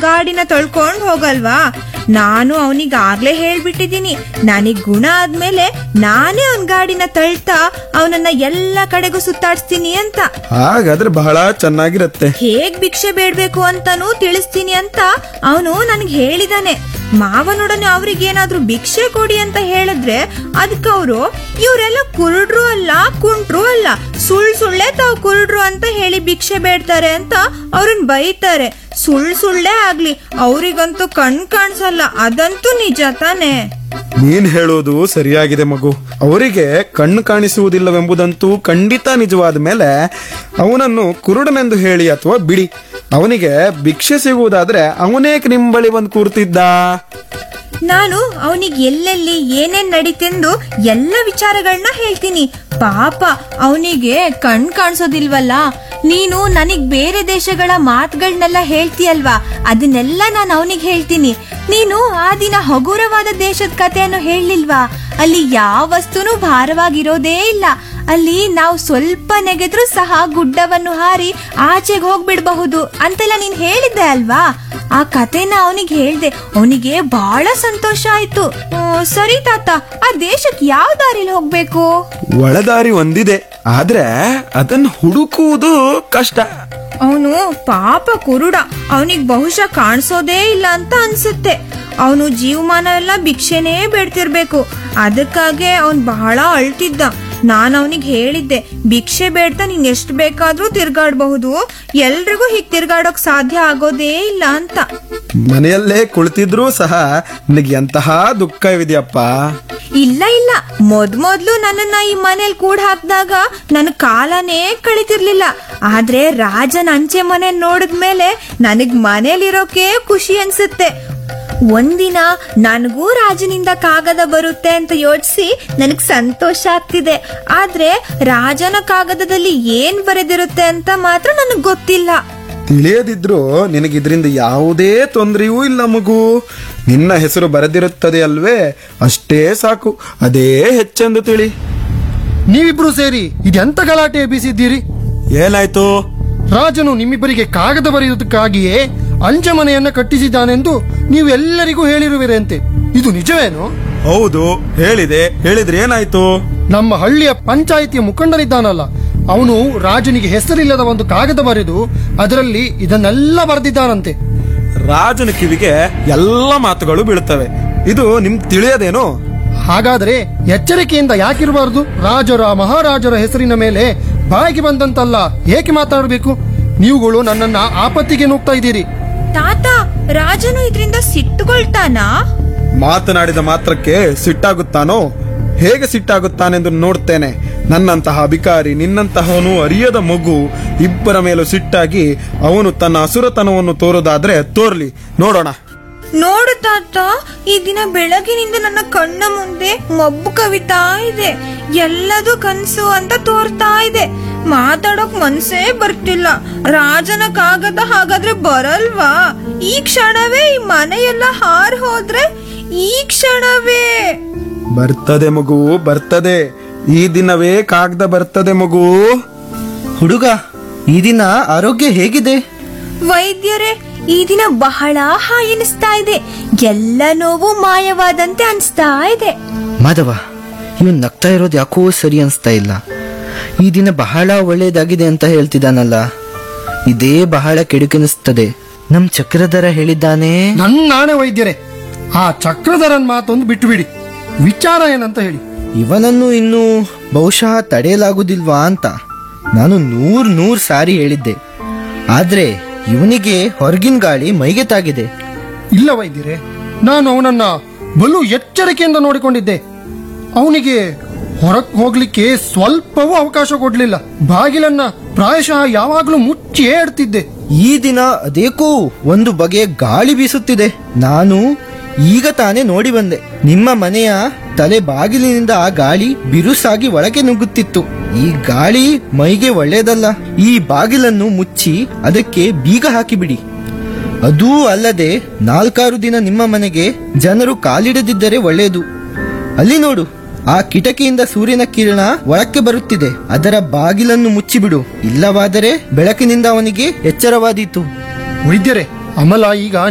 ಗಾಡಿನ ತೊಳ್ಕೊಂಡ್ ಹೋಗಲ್ವಾ ನಾನು ಅವನಿಗೆ ಆಗ್ಲೇ ಹೇಳ್ಬಿಟ್ಟಿದೀನಿ ನನಗ್ ಗುಣ ಆದ್ಮೇಲೆ ನಾನೇ ಅವನ್ ಗಾಡಿನ ತಳ್ತಾ ಅವನನ್ನ ಎಲ್ಲ ಕಡೆಗೂ ಸುತ್ತಾಡ್ಸ್ತೀನಿ ಅಂತ ಹಾಗಾದ್ರೆ ಬಹಳ ಚೆನ್ನಾಗಿರತ್ತೆ ಹೇಗ್ ಭಿಕ್ಷೆ ಬೇಡ್ಬೇಕು ಅಂತಾನೂ ತಿಳಿಸ್ತೀನಿ ಅಂತ ಅವನು ನನ್ಗೆ ಹೇಳಿದಾನೆ ಮಾವನೊಡನೆ ಅವ್ರಿಗೇನಾದ್ರೂ ಭಿಕ್ಷೆ ಕೊಡಿ ಅಂತ ಹೇಳಿದ್ರೆ ಅದಕ್ಕೆ ಅವರು ಇವರೆಲ್ಲ ಕುರುಡ್ರು ಅಲ್ಲ ಕುಂಟ್ರು ಅಲ್ಲ ಸುಳ್ ಸುಳ್ಳೆ ತಾವು ಕುರುಡ್ರು ಅಂತ ಹೇಳಿ ಭಿಕ್ಷೆ ಬೇಡ್ತಾರೆ ಅಂತ ಅವ್ರನ್ನ ಬೈತಾರೆ ಸುಳ್ ಸುಳ್ಳೇ ಆಗ್ಲಿ ಅವ್ರಿಗಂತೂ ಕಣ್ ಕಾಣಿಸಲ್ಲ ಅದಂತೂ ನಿಜ ತಾನೇ ನೀನ್ ಹೇಳೋದು ಸರಿಯಾಗಿದೆ ಮಗು ಅವರಿಗೆ ಕಣ್ಣು ಕಾಣಿಸುವುದಿಲ್ಲವೆಂಬುದಂತೂ ಖಂಡಿತ ನಿಜವಾದ ಮೇಲೆ ಅವನನ್ನು ಕುರುಡನೆಂದು ಹೇಳಿ ಅಥವಾ ಬಿಡಿ ಅವನಿಗೆ ಭಿಕ್ಷೆ ಸಿಗುವುದಾದ್ರೆ ಅವನೇಕ್ ನಿಮ್ ಬಳಿ ಬಂದು ಕೂರ್ತಿದ್ದ ನಾನು ಅವನಿಗೆ ಎಲ್ಲೆಲ್ಲಿ ಏನೇನ್ ನಡೀತೆಂದು ಎಲ್ಲ ವಿಚಾರಗಳನ್ನ ಹೇಳ್ತೀನಿ ಪಾಪ ಅವನಿಗೆ ಕಣ್ ಕಾಣಿಸೋದಿಲ್ವಲ್ಲ ನೀನು ನನಗ್ ಬೇರೆ ದೇಶಗಳ ಮಾತುಗಳನ್ನೆಲ್ಲ ಹೇಳ್ತೀಯಲ್ವಾ ಅದನ್ನೆಲ್ಲ ನಾನು ಅವನಿಗೆ ಹೇಳ್ತೀನಿ ನೀನು ಆ ದಿನ ಹಗುರವಾದ ದೇಶದ ಕಥೆಯನ್ನು ಹೇಳಲಿಲ್ವಾ ಅಲ್ಲಿ ಯಾವ ವಸ್ತುನೂ ಭಾರವಾಗಿರೋದೇ ಇಲ್ಲ ಅಲ್ಲಿ ನಾವು ಸ್ವಲ್ಪ ನೆಗೆದ್ರೂ ಸಹ ಗುಡ್ಡವನ್ನು ಹಾರಿ ಆಚೆಗೆ ಹೋಗ್ಬಿಡಬಹುದು ಅಂತೆಲ್ಲ ನೀನ್ ಹೇಳಿದ್ದೆ ಅಲ್ವಾ ಆ ಕಥೆನ ಅವನಿಗೆ ಹೇಳ್ದೆ ಅವನಿಗೆ ಬಹಳ ಸಂತೋಷ ಆಯ್ತು ಆ, ಸರಿ ತಾತ ಆ ದೇಶಕ್ಕೆ ಯಾವ ದಾರಿಲಿ ಹೋಗ್ಬೇಕು ಒಳದಾರಿ ಒಂದಿದೆ ಆದ್ರೆ ಅದನ್ನು ಹುಡುಕುವುದು ಕಷ್ಟ ಅವನು ಪಾಪ ಕುರುಡ ಅವನಿಗೆ ಬಹುಶಃ ಕಾಣಿಸೋದೇ ಇಲ್ಲ ಅಂತ ಅನ್ಸುತ್ತೆ ಅವನು ಜೀವಮಾನ ಎಲ್ಲ ಭಿಕ್ಷೆನೇ ಬೇಡ್ತಿರ್ಬೇಕು ಅದಕ್ಕಾಗೆ ಅವನ್ ಬಹಳ ಅಳ್ತಿದ್ದ ನಾನು ಅವನಿಗೆ ಹೇಳಿದ್ದೆ ಭಿಕ್ಷೆ ಬೇಡ್ತಾ ನೀನ್ ಎಷ್ಟು ಬೇಕಾದ್ರೂ ತಿರ್ಗಾಡ್ಬಹುದು ಎಲ್ರಿಗೂ ಹೀಗ್ ತಿರ್ಗಾಡೋಕ್ ಸಾಧ್ಯ ಆಗೋದೇ ಇಲ್ಲ ಅಂತ ಮನೆಯಲ್ಲೇ ಕುಳಿತಿದ್ರೂ ಸಹ ನಿನಗೆ ಎಂತಹ ದುಃಖವಿದೆಯಪ್ಪ ಇಲ್ಲ ಇಲ್ಲ ಮೊದ್ ಮೊದ್ಲು ನನ್ನನ್ನ ಈ ಮನೇಲಿ ಕೂಡ ಹಾಕಿದಾಗ ನನ್ನ ಕಾಲನೇ ಕಳಿತಿರ್ಲಿಲ್ಲ ಆದ್ರೆ ರಾಜನ ಅಂಚೆ ಮನೆ ನೋಡಿದ್ಮೇಲೆ ನನಗ್ ಮನೇಲಿರೋಕೆ ಖುಷಿ ಅನ್ಸುತ್ತೆ ಒಂದಿನ ನನಗೂ ರಾಜನಿಂದ ಕಾಗದ ಬರುತ್ತೆ ಅಂತ ಯೋಚಿಸಿ ನನಗ್ ಸಂತೋಷ ಆಗ್ತಿದೆ ಆದ್ರೆ ರಾಜನ ಕಾಗದದಲ್ಲಿ ಏನ್ ಬರೆದಿರುತ್ತೆ ಅಂತ ಮಾತ್ರ ನನಗ್ ಗೊತ್ತಿಲ್ಲ ತಿಳಿಯದಿದ್ರು ನಿನಗೆ ಇದರಿಂದ ಯಾವುದೇ ತೊಂದರೆಯೂ ಇಲ್ಲ ಮಗು ನಿನ್ನ ಹೆಸರು ಬರೆದಿರುತ್ತದೆ ಅಲ್ವೇ ಅಷ್ಟೇ ಸಾಕು ಅದೇ ಹೆಚ್ಚೆಂದು ತಿಳಿ ನೀವಿಬ್ರು ಸೇರಿ ಇದೆಂತ ಗಲಾಟೆ ಎಬ್ಬಿಸಿದ್ದೀರಿ ಏನಾಯ್ತು ರಾಜನು ನಿಮ್ಮಿಬ್ಬರಿಗೆ ಕಾಗದ ಬರೆಯುವುದಕ್ಕಾಗಿಯೇ ಅಂಚೆ ಮನೆಯನ್ನ ಕಟ್ಟಿಸಿದ್ದಾನೆಂದು ನೀವು ಎಲ್ಲರಿಗೂ ಹೇಳಿರುವಿರಂತೆ ಇದು ನಿಜವೇನು ಹೌದು ಹೇಳಿದೆ ಹೇಳಿದ್ರೆ ಏನಾಯ್ತು ನಮ್ಮ ಹಳ್ಳಿಯ ಪಂಚಾಯಿತಿಯ ಮುಖಂಡನಿದ್ದಾನಲ್ಲ ಅವನು ರಾಜನಿಗೆ ಹೆಸರಿಲ್ಲದ ಒಂದು ಕಾಗದ ಬರೆದು ಅದರಲ್ಲಿ ಇದನ್ನೆಲ್ಲ ಬರೆದಿದ್ದಾನಂತೆ ರಾಜನ ಕಿವಿಗೆ ಎಲ್ಲ ಮಾತುಗಳು ಬೀಳುತ್ತವೆ ಇದು ನಿಮ್ ತಿಳಿಯದೇನು ಹಾಗಾದ್ರೆ ಎಚ್ಚರಿಕೆಯಿಂದ ಯಾಕಿರಬಾರದು ರಾಜರ ಮಹಾರಾಜರ ಹೆಸರಿನ ಮೇಲೆ ಬಾಯಿಗೆ ಬಂದಂತಲ್ಲ ಏಕೆ ಮಾತಾಡಬೇಕು ನೀವುಗಳು ನನ್ನನ್ನ ಆಪತ್ತಿಗೆ ನೂಗ್ತಾ ಇದ್ದೀರಿ ತಾತ ರಾಜನು ಇದರಿಂದ ಸಿಟ್ಟುಕೊಳ್ತಾನಾ ಮಾತನಾಡಿದ ಮಾತ್ರಕ್ಕೆ ಸಿಟ್ಟಾಗುತ್ತಾನೋ ಹೇಗೆ ಸಿಟ್ಟಾಗುತ್ತಾನೆಂದು ನೋಡ್ತೇನೆ ನನ್ನಂತಹ ಅಧಿಕಾರಿ ನಿನ್ನಂತಹವನು ಅರಿಯದ ಮಗು ಇಬ್ಬರ ಮೇಲೂ ಸಿಟ್ಟಾಗಿ ಅವನು ತನ್ನ ಅಸುರತನವನ್ನು ತೋರುದಾದ್ರೆ ತೋರ್ಲಿ ನೋಡೋಣ ನೋಡು ತಾತ ಈ ದಿನ ಬೆಳಗಿನಿಂದ ನನ್ನ ಕಣ್ಣ ಮುಂದೆ ಮಬ್ಬು ಕವಿತಾ ಇದೆ ಎಲ್ಲದೂ ಕನ್ಸು ಅಂತ ತೋರ್ತಾ ಇದೆ ಮಾತಾಡೋಕ್ ಮನ್ಸೇ ಬರ್ತಿಲ್ಲ ರಾಜನ ಕಾಗದ ಹಾಗಾದ್ರೆ ಬರಲ್ವಾ ಈ ಕ್ಷಣವೇ ಈ ಮನೆಯೆಲ್ಲ ಹಾರ್ ಹೋದ್ರೆ ಈ ಕ್ಷಣವೇ ಬರ್ತದೆ ಮಗು ಬರ್ತದೆ ಈ ದಿನವೇ ಕಾಗ್ದ ಬರ್ತದೆ ಮಗು ಹುಡುಗ ಈ ದಿನ ಆರೋಗ್ಯ ಹೇಗಿದೆ ವೈದ್ಯರೇ ಈ ದಿನ ಬಹಳ ಹಾಯೆನಿಸ್ತಾ ಇದೆ ಎಲ್ಲ ನೋವು ಮಾಯವಾದಂತೆ ಅನ್ಸ್ತಾ ಇದೆ ಮಾಧವ ಇವನ್ ನಗ್ತಾ ಇರೋದು ಯಾಕೋ ಸರಿ ಅನ್ಸ್ತಾ ಇಲ್ಲ ಈ ದಿನ ಬಹಳ ಒಳ್ಳೇದಾಗಿದೆ ಅಂತ ಹೇಳ್ತಿದ್ದಾನಲ್ಲ ಇದೇ ಬಹಳ ಕೆಡುಕೆನಿಸ್ತದೆ ನಮ್ ಚಕ್ರಧರ ಹೇಳಿದ್ದಾನೆ ನನ್ನಾಣೆ ವೈದ್ಯರೇ ಆ ಚಕ್ರಧರನ್ ಮಾತೊಂದು ಬಿಟ್ಟು ಬಿಡಿ ವಿಚಾರ ಏನಂತ ಹೇಳಿ ಇವನನ್ನು ಇನ್ನು ಬಹುಶಃ ತಡೆಯಲಾಗುದಿಲ್ವಾ ಅಂತ ನಾನು ನೂರ್ ನೂರ್ ಸಾರಿ ಹೇಳಿದ್ದೆ ಆದ್ರೆ ಇವನಿಗೆ ಹೊರಗಿನ ಗಾಳಿ ಮೈಗೆ ತಾಗಿದೆ ಇಲ್ಲ ವೈದ್ಯರೇ ನಾನು ಅವನನ್ನ ಬಲು ಎಚ್ಚರಿಕೆಯಿಂದ ನೋಡಿಕೊಂಡಿದ್ದೆ ಅವನಿಗೆ ಹೊರಕ್ ಹೋಗ್ಲಿಕ್ಕೆ ಸ್ವಲ್ಪವೂ ಅವಕಾಶ ಕೊಡ್ಲಿಲ್ಲ ಬಾಗಿಲನ್ನ ಪ್ರಾಯಶಃ ಯಾವಾಗ್ಲೂ ಮುಚ್ಚಿಯೇ ಇಡ್ತಿದ್ದೆ ಈ ದಿನ ಅದೇಕೋ ಒಂದು ಬಗೆಯ ಗಾಳಿ ಬೀಸುತ್ತಿದೆ ನಾನು ಈಗ ತಾನೇ ನೋಡಿ ಬಂದೆ ನಿಮ್ಮ ಮನೆಯ ತಲೆ ಬಾಗಿಲಿನಿಂದ ಆ ಗಾಳಿ ಬಿರುಸಾಗಿ ಒಳಗೆ ನುಗ್ಗುತ್ತಿತ್ತು ಈ ಗಾಳಿ ಮೈಗೆ ಒಳ್ಳೆಯದಲ್ಲ ಈ ಬಾಗಿಲನ್ನು ಮುಚ್ಚಿ ಅದಕ್ಕೆ ಬೀಗ ಹಾಕಿಬಿಡಿ ಅದೂ ಅಲ್ಲದೆ ನಾಲ್ಕಾರು ದಿನ ನಿಮ್ಮ ಮನೆಗೆ ಜನರು ಕಾಲಿಡದಿದ್ದರೆ ಒಳ್ಳೆಯದು ಅಲ್ಲಿ ನೋಡು ಆ ಕಿಟಕಿಯಿಂದ ಸೂರ್ಯನ ಕಿರಣ ಒಳಕ್ಕೆ ಬರುತ್ತಿದೆ ಅದರ ಬಾಗಿಲನ್ನು ಮುಚ್ಚಿಬಿಡು ಇಲ್ಲವಾದರೆ ಬೆಳಕಿನಿಂದ ಅವನಿಗೆ ಎಚ್ಚರವಾದೀತು ವೈದ್ಯರೇ ಅಮಲ ಈಗ